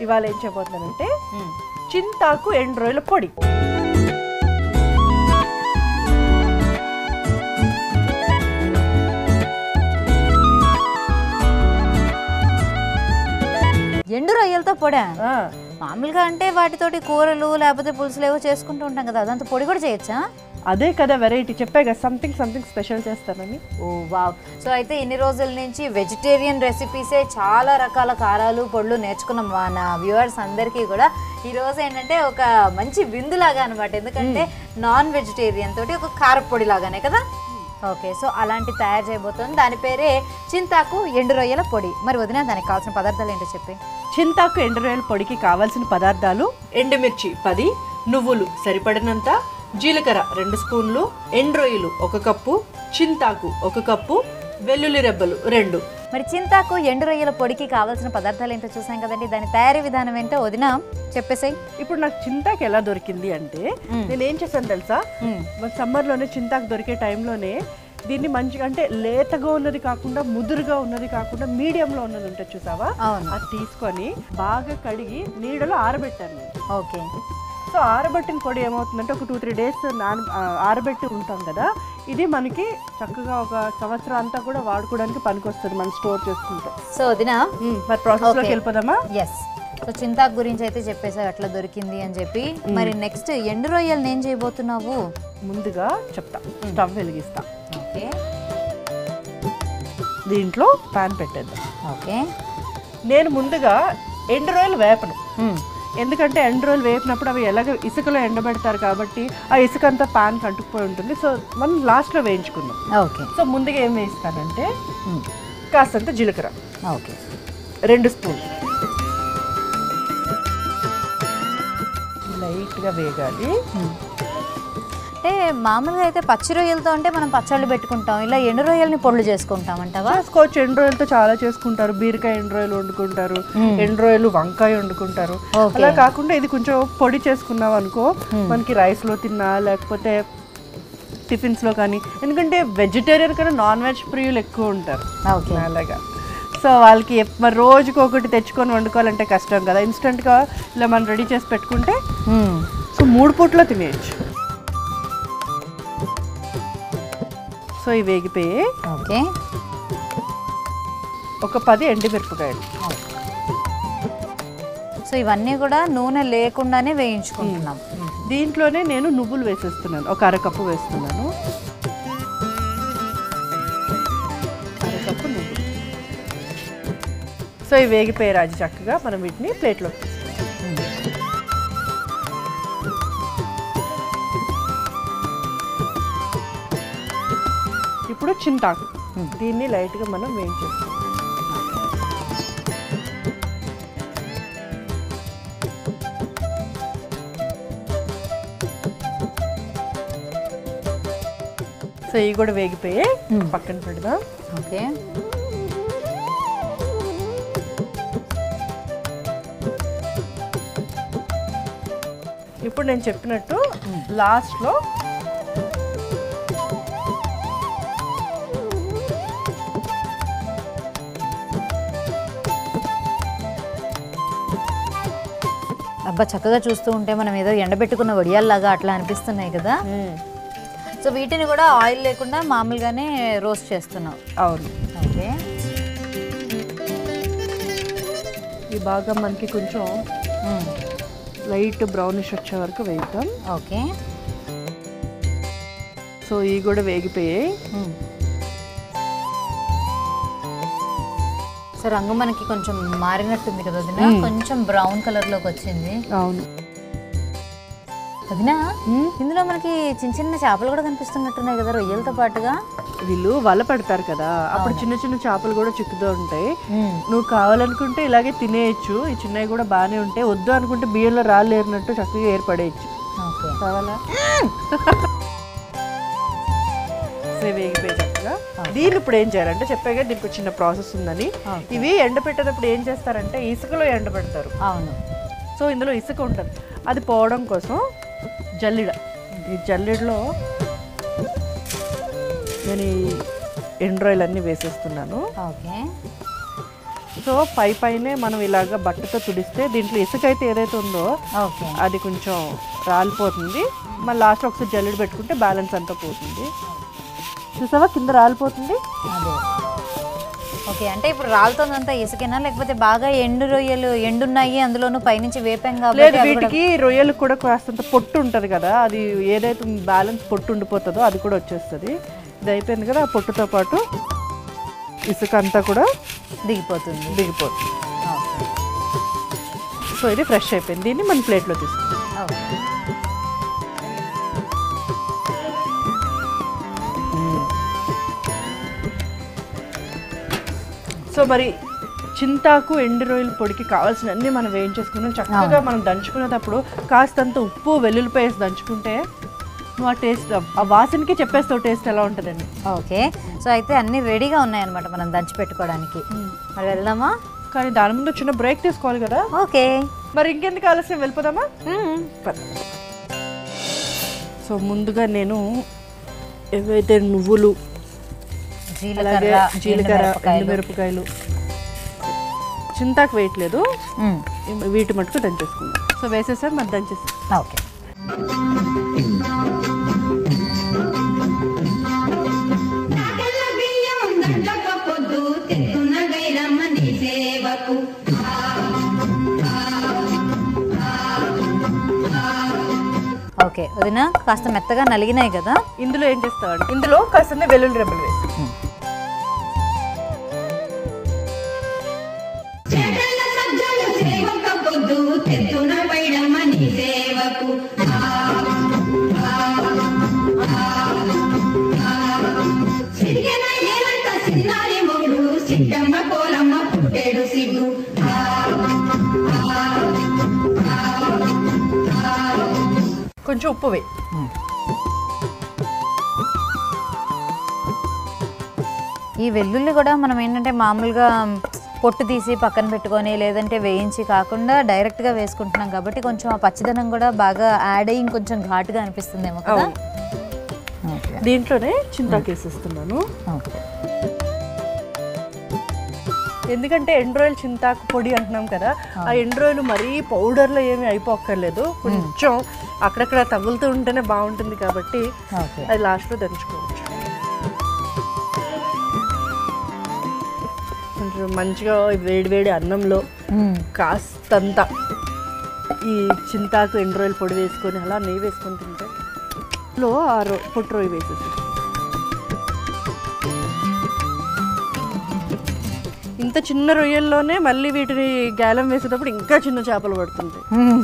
ఇవాళ ఏం చేయబోతున్నానంటే మ్మ్. చింతాకు ఎండు రొయ్యల పొడి ఎండు రొయ్యలతో పొడా ఆ, మామూలుగా అంటే వాటితోటి కూరలు లేకపోతే పులుసులు ఏవో చేసుకుంటూ ఉంటాం కదా అదంతా పొడి కూడా చేయొచ్చా అదే కదా వెరైటీ చెప్పా కదా సంథింగ్ సంథింగ్ స్పెషల్ చేస్తానని ఓ వావ్ సో అయితే ఇన్ని రోజుల నుంచి వెజిటేరియన్ రెసిపీసే చాలా రకాల కారాలు పొడులు నేర్చుకున్నాం మన వ్యూవర్స్ అందరికీ కూడా ఈ రోజు ఏంటంటే ఒక మంచి విందులాగా అనమాట ఎందుకంటే నాన్ వెజిటేరియన్ తోటి ఒక కారపొడి లాగానే కదా ఓకే సో అలాంటి తయారు చేయబోతుంది దాని పేరే చింతాకు ఎండు రొయ్యల పొడి మరి వదిన దానికి కావాల్సిన పదార్థాలు ఏంటో చెప్పి చింతాకు ఎండు రొయ్యల పొడికి కావాల్సిన పదార్థాలు ఎండుమిర్చి పది నువ్వులు సరిపడినంత జీలకర్ర రెండు స్పూన్లు ఎండు రొయ్యలు ఒక కప్పు చింతాకు ఒక కప్పు వెల్లుల్లి రెబ్బలు రెండు మరి చింతాకు ఎండు రొయ్యల పొడికి కావాల్సిన పదార్థాలు ఏంటో చూసాం కదండి దాని తయారీ విధానం ఏంటో వదిన చెప్పేసాయి ఇప్పుడు నాకు చింతాకు ఎలా దొరికింది అంటే మ్మ్. నేను ఏం చేశాను తెలుసా సమ్మర్లోనే చింతాకు దొరికే టైంలోనే దీన్ని మంచిగా అంటే లేతగా ఉన్నది కాకుండా ముదురుగా ఉన్నది కాకుండా మీడియంలో ఉన్నది ఉంటుంది చూసావా అవును అది తీసుకొని బాగా కడిగి నీడలో ఆరబెట్టాను నేను ఓకే సో ఆరబెట్టిన పొడి ఏమవుతుందంటే ఒక టూ త్రీ డేస్ నాన ఆ, ఆరబెట్టి ఉంటాం కదా ఇది మనకి చక్కగా ఒక సంవత్సరం అంతా కూడా వాడుకోవడానికి పనికొస్తుంది మనం స్టోర్ చేసుకుంటే సో వదిన మరి ప్రాసెస్లోకి Okay. వెళ్ళిపోదామా ఎస్ సో చింతాకు గురించి అయితే చెప్పేసావు ఎట్లా దొరికింది అని చెప్పి మరి నెక్స్ట్ ఎండు రొయ్యలు నేను చేయబోతున్నావు ముందుగా చెప్తా స్టవ్ వెలిగిస్తా ఓకే దీంట్లో పాన్ పెట్టేద్దాం ఓకే నేను ముందుగా ఎండు రొయ్యలు వేపను ఎందుకంటే ఎండు రొయ్యలు వేపినప్పుడు అవి ఎలాగ ఇసుకలో ఎండబెడతారు కాబట్టి ఆ ఇసుక అంతా పాన్ కంటుకుపోయి ఉంటుంది సో మనం లాస్ట్లో వేయించుకుందాం ఓకే సో ముందుగా ఏం వేస్తానంటే కాస్తంత జీలకర్ర ఓకే రెండు స్పూన్ లైట్గా వేగాలి అంటే మామూలుగా అయితే పచ్చి రొయ్యలతో అంటే మనం పచ్చళ్ళు పెట్టుకుంటాం ఇలా ఎండు రొయ్యల్ని పొడులు చేసుకుంటాం అంటావా చేసుకోవచ్చు ఎండు రొయ్యలతో చాలా చేసుకుంటారు బీరకాయ ఎండు రొయ్యలు వండుకుంటారు ఎండు రొయ్యలు వంకాయ వండుకుంటారు ఓకే. అలా కాకుండా ఇది కొంచెం పొడి చేసుకున్నాం అనుకో మనకి రైస్లో తిన్నా లేకపోతే టిఫిన్స్లో కానీ ఎందుకంటే వెజిటేరియన్ కన్నా నాన్ వెజ్ ప్రియులు ఎక్కువ ఉంటారు ఓకే అలాగా సో వాళ్ళకి ఎప్- మరి రోజుకి ఒకటి తెచ్చుకొని వండుకోవాలంటే కష్టం కదా ఇన్స్టెంట్గా ఇలా మనం రెడీ చేసి పెట్టుకుంటే సో మూడు పూట్లో తినేయచ్చు సో ఇవి వేగిపోయి ఓకే ఒక పది ఎండుమిరపకాయలు సో ఇవన్నీ కూడా నూనె లేకుండానే వేయించుకుంటున్నాం దీంట్లోనే నేను నువ్వులు వేసేస్తున్నాను ఒక అరకప్పు వేస్తున్నాను అరకప్పు నువ్వులు సో ఇవి వేగిపోయి రాజు చక్కగా మనం వీటిని ప్లేట్లో ఇప్పుడు చింతాకు దీన్ని లైట్గా మనం వేయించేస్తాం సో ఇవి కూడా వేగిపోయి పక్కన పెడదాం ఓకే ఇప్పుడు నేను చెప్పినట్టు లాస్ట్లో అబ్బా చక్కగా చూస్తూ ఉంటే మనం ఏదో ఎండబెట్టుకున్న వడియాల్లాగా అట్లా అనిపిస్తున్నాయి కదా సో వీటిని కూడా ఆయిల్ లేకుండా మామూలుగానే రోస్ట్ చేస్తున్నాం అవును ఓకే ఇవి బాగా మనకి కొంచెం లైట్ బ్రౌనిష్ వచ్చే వరకు వేద్దాం ఓకే సో ఇవి కూడా వేగిపోయాయి సో రంగు మనకి కొంచెం మారినట్టుంది కదా వదిన కొంచెం బ్రౌన్ కలర్ లోకి వచ్చింది అవును వదిన ఇందులో మనకి చిన్న చిన్న చేపలు కూడా కనిపిస్తున్నట్టున్నాయి కదా రొయ్యలతో పాటుగా వీళ్ళు వల పెడతారు కదా అప్పుడు చిన్న చిన్న చేపలు కూడా చిక్కుతూ ఉంటాయి నువ్వు కావాలనుకుంటే ఇలాగే తినేయచ్చు ఈ చిన్నవి కూడా బాగానే ఉంటాయి వద్దు అనుకుంటే బియ్యంలో రాళ్ళు ఏరినట్టు చక్కగా ఏర్పడేయచ్చు ఓకే కావాలా సో ఇవి వేగిపోయి చక్కగా దీన్ని ఇప్పుడు ఏం చేయాలంటే చెప్పాగా దీనికి ఒక చిన్న ప్రాసెస్ ఉందని ఇవి ఎండబెట్టేటప్పుడు ఏం చేస్తారంటే ఇసుకలో ఎండబెడతారు అవును సో ఇందులో ఇసుక ఉంటుంది అది పోవడం కోసం జల్లిడ ఈ జల్లిడలో నేను ఈ ఎండ్రాయిల్ అన్నీ వేసేస్తున్నాను ఓకే సో పై పైనే మనం ఇలాగ బట్టతో తుడిస్తే దీంట్లో ఇసుక అయితే ఏదైతే ఉందో ఓకే అది కొంచెం రాలిపోతుంది మళ్ళీ లాస్ట్ ఒకసారి జల్లెడ పెట్టుకుంటే బ్యాలెన్స్ అంతా పోతుంది చూసావా కింద రాలిపోతుంది అదే ఓకే అంటే ఇప్పుడు రాలుతుందంతా ఇసుకేనా లేకపోతే బాగా ఎండు రొయ్యలు ఎండున్నాయి అందులోనూ పైనుంచి వేపాం లేదు కాబట్టి అవి కూడా- వీటికి రొయ్యలకు కూడా కాస్తంత పొట్టు ఉంటుంది కదా అది ఏదైతే బ్యాలెన్స్ పొట్టు ఉండిపోతుందో అది కూడా వచ్చేస్తుంది ఇది అయిపోయింది కదా ఆ పొట్టుతో పాటు ఇసుక అంతా కూడా దిగిపోతుంది దిగిపోతుంది ఓకే. సో ఇది ఫ్రెష్ అయిపోయింది దీన్ని మన ప్లేట్లో తీసుకుంటాం ఓకే. సో మరి చింతాకు ఎండు రొయ్యల పొడికి కావాల్సిన అన్ని మనం వేయించేసుకున్నాం చక్కగా మనం దంచుకునేటప్పుడు కాస్తంత ఉప్పు వెల్లుల్లిపాయ వేసి దంచుకుంటే నువ్వు ఆ టేస్ట్ ఆ వాసనకి చెప్పేస్తావు టేస్ట్ ఎలా ఉంటుందండి ఓకే సో అయితే అన్ని రెడీగా ఉన్నాయన్నమాట మనం దంచి పెట్టుకోవడానికి మరి వెళ్దామా కానీ దాని ముందు చిన్న బ్రేక్ తీసుకోవాలి కదా ఓకే మరి ఇంకెందుకు ఆలస్యం వెళ్ళిపోదామా పద. సో ముందుగా నేను ఏవైతే నువ్వులు అలాగే జీలకర్ర జీలకర్ర ఎండుమిరపకాయలు. ఎండుమిరపకాయలు చింతాకు వేయట్లేదు మ్మ్. వీటి మటుకు దంచేసుకుందాం సో వేసేసాం మరి దంచేస్తాం ఓకే నాటల బియ్యం దండక పొద్దు తెత్తున గైరమ్మని సేవకు ఓకే వదిన కాస్త మెత్తగా నలిగినాయి కదా ఇందులో ఏం చేస్తామంటే ఇందులో కాస్త వెల్లుల్లి రెబ్బలు వేసి చెడల సజ్జలు సేవక పొద్దు తెత్తున గైరమ్మని సేవకు సిరిగన ఏలంత సిన్నారి మొగుడు సిద్ధమ్మ కోలమ్మ పుట్టేడు సిగ్గు కొంచెం ఉప్పు వేయి ఈ వెల్లుల్లి కూడా మనం ఏంటంటే మామూలుగా పొట్టు తీసి పక్కన పెట్టుకొని లేదంటే వేయించి కాకుండా డైరెక్ట్గా వేసుకుంటున్నాం కాబట్టి కొంచెం ఆ పచ్చిదనం కూడా బాగా యాడ్ అయ్యి ఇంకొంచెం ఘాటుగా అనిపిస్తుందేమో కదా ఓకే దీంట్లోనే చింతాకు వేసేస్తున్నాను ఓకే ఎందుకంటే ఎండ్రాయిల్ చింతాకు పొడి అంటున్నాం కదా ఆ ఎండ్రాయిల్ మరీ పౌడర్లో ఏమీ అయిపోక్కర్లేదు కొంచెం అక్కడక్కడ తగులుతూ ఉంటేనే బాగుంటుంది కాబట్టి ఓకే అది లాస్ట్లో దంచుకోవచ్చు కొంచెం మంచిగా వేడి వేడి అన్నంలో మ్మ్. కాస్తంత ఈ చింతాకు ఎండ్రాయిల్ పొడి వేసుకొని అలా నెయ్యి వేసుకొని తింటే లో ఆ రో పొట్టు రొయ్యి వేసేసి ఇంత చిన్న రొయ్యల్లోనే మళ్ళీ వీటిని గాలం వేసేటప్పుడు ఇంకా చిన్న చేపలు పడుతుంటాయి మ్మ్.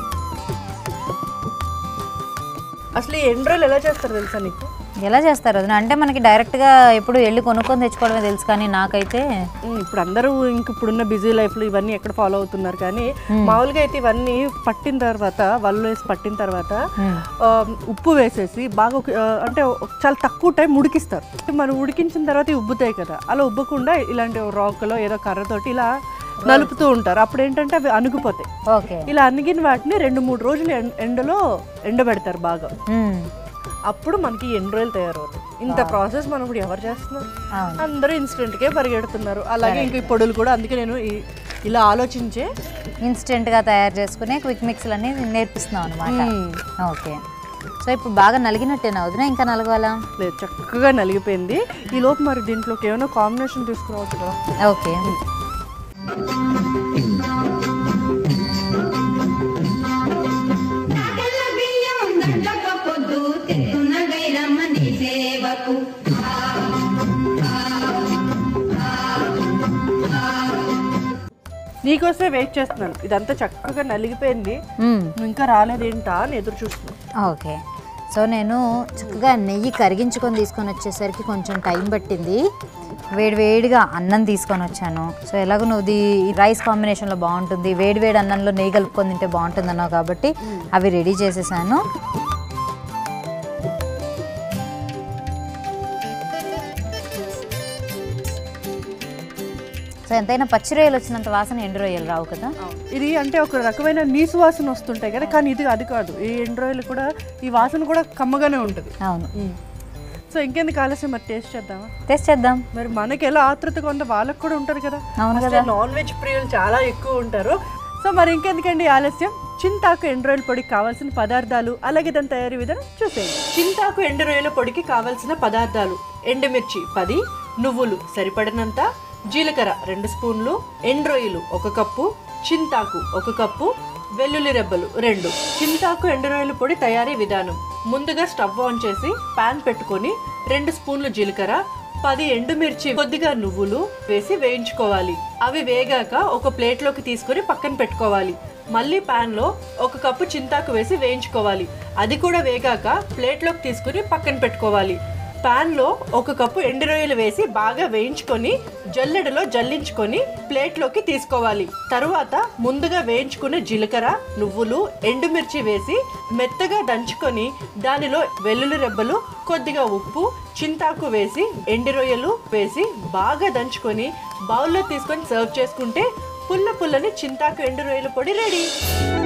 అసలు ఈ ఎండ్రాయిల్ ఎలా చేస్తారు తెలుసా నీకు ఎలా చేస్తారు వదిన అంటే మనకి డైరెక్ట్గా ఎప్పుడు వెళ్ళి కొనుక్కొని తెచ్చుకోవడమే తెలుసు కానీ నాకైతే ఉమ్, ఇప్పుడు అందరూ ఇంక ఇప్పుడున్న బిజీ లైఫ్లో ఇవన్నీ ఎక్కడ ఫాలో అవుతున్నారు కానీ మామూలుగా అయితే ఇవన్నీ పట్టిన తర్వాత వాళ్ళు వేసి పట్టిన తర్వాత ఆ, ఉప్పు వేసేసి బాగా ఒక- ఆ, అంటే ఒక- చాలా తక్కువ టైం ఉడికిస్తారు మనం ఉడికించిన తర్వాత ఇవి ఉబ్బుతాయి కదా అలా ఉబ్బకుండా ఇలాంటి రాకులో ఏదో కర్రతోటి ఇలా నలుపుతూ ఉంటారు అప్పుడు ఏంటంటే అవి అణుగుపోతాయి ఓకే ఇలా అణిగిన వాటిని రెండు మూడు రోజులు ఎండ- ఎండలో ఎండబెడతారు బాగా మ్మ్. అప్పుడు మనకి ఎండు రోజులు తయారవుతాయి ఇంత ప్రాసెస్ మనం ఇప్పుడు ఎవరు చేస్తున్నారు అవును అందరూ ఇన్స్టెంట్కే పరిగెడుతున్నారు అలాగే ఇంక ఈ పొడులు కూడా అందుకే నేను ఈ- ఇలా ఆలోచించే ఇన్స్టెంట్గా తయారు చేసుకునే క్విక్ మిక్స్లు అన్ని నేర్పిస్తున్నాం అనమాట ఓకే సో ఇప్పుడు బాగా నలిగినట్టేనా వదిన ఇంకా నలగాలా లేదు చక్కగా నలిగిపోయింది ఈ లోపు మరి దీంట్లోకి ఏమైనా కాంబినేషన్ తీసుకురావచ్చు కదా ఓకే నాటల బియ్యం దండక పొద్దు తెత్తున గైరమ్మని సేవకు నీకోసమే వెయిట్ చేస్తున్నాను ఇదంతా చక్కగా నలిగిపోయింది మ్మ్. నువ్వు ఇంకా రాలేదేంటా అని ఎదురు చూస్తున్నాను ఓకే సో నేను చక్కగా నెయ్యి కరిగించుకొని తీసుకొని వచ్చేసరికి కొంచెం టైం పట్టింది వేడి వేడిగా అన్నం తీసుకొని వచ్చాను సో ఎలాగో నువ్వు ఇది రైస్ కాంబినేషన్లో బాగుంటుంది వేడి వేడి అన్నంలో నెయ్యి కలుపుకొని తింటే బాగుంటుంది అన్నావు కాబట్టి అవి రెడీ చేసేసాను సో ఎంతైనా పచ్చి రొయ్యలు వచ్చినంత వాసన ఎండు రొయ్యలు రావు కదా ఇది అంటే ఒక రకమైన నీసు వాసన వస్తుంటాయి కదా కానీ ఇది అది కాదు ఈ ఎండు రోజులు కూడా ఈ వాసన కూడా కమ్మగానే ఉంటుంది అవును సో ఇంకెందుకు ఆలస్యం మరి టేస్ట్ చేద్దామా టేస్ట్ చేద్దాం మరి మనకి ఎలా ఆతృతగా ఉందో వాళ్ళకి కూడా ఉంటుంది కదా అవును అసలే కదా. నాన్ వెజ్ ప్రియులు చాలా ఎక్కువ ఉంటారు సో మరి ఇంకెందుకండి ఆలస్యం చింతాకు ఎండు రొయ్యల పొడికి కావాల్సిన పదార్థాలు అలాగే దాని తయారీ విధానం చూసేయండి చింతాకు ఎండు రొయ్యల పొడికి కావాల్సిన పదార్థాలు ఎండుమిర్చి పది నువ్వులు సరిపడినంత జీలకర్ర రెండు స్పూన్లు ఎండ్రొయ్యలు ఒక కప్పు చింతాకు ఒక కప్పు వెల్లుల్లి రెబ్బలు రెండు చింతాకు ఎండు రొయ్యల పొడి తయారీ విధానం ముందుగా స్టవ్ ఆన్ చేసి పాన్ పెట్టుకొని రెండు స్పూన్లు జీలకర్ర పది ఎండుమిర్చి కొద్దిగా నువ్వులు వేసి వేయించుకోవాలి అవి వేగాక ఒక ప్లేట్లోకి తీసుకొని పక్కన పెట్టుకోవాలి మళ్ళీ పాన్ లో ఒక కప్పు చింతాకు వేసి వేయించుకోవాలి అది కూడా వేగాక ప్లేట్లోకి తీసుకుని పక్కన పెట్టుకోవాలి పాన్ లో ఒక కప్పు ఎండు రొయ్యలు వేసి బాగా వేయించుకొని జల్లెడలో జల్లించుకొని ప్లేట్లోకి తీసుకోవాలి తరువాత ముందుగా వేయించుకున్న జీలకర్ర నువ్వులు ఎండుమిర్చి వేసి మెత్తగా దంచుకొని దానిలో వెల్లుల్లి రెబ్బలు కొద్దిగా ఉప్పు చింతాకు వేసి ఎండు రొయ్యలు వేసి బాగా దంచుకొని బౌల్లో తీసుకొని సర్వ్ చేసుకుంటే పుల్ల పుల్లని చింతాకు ఎండు రొయ్యల పొడి రెడీ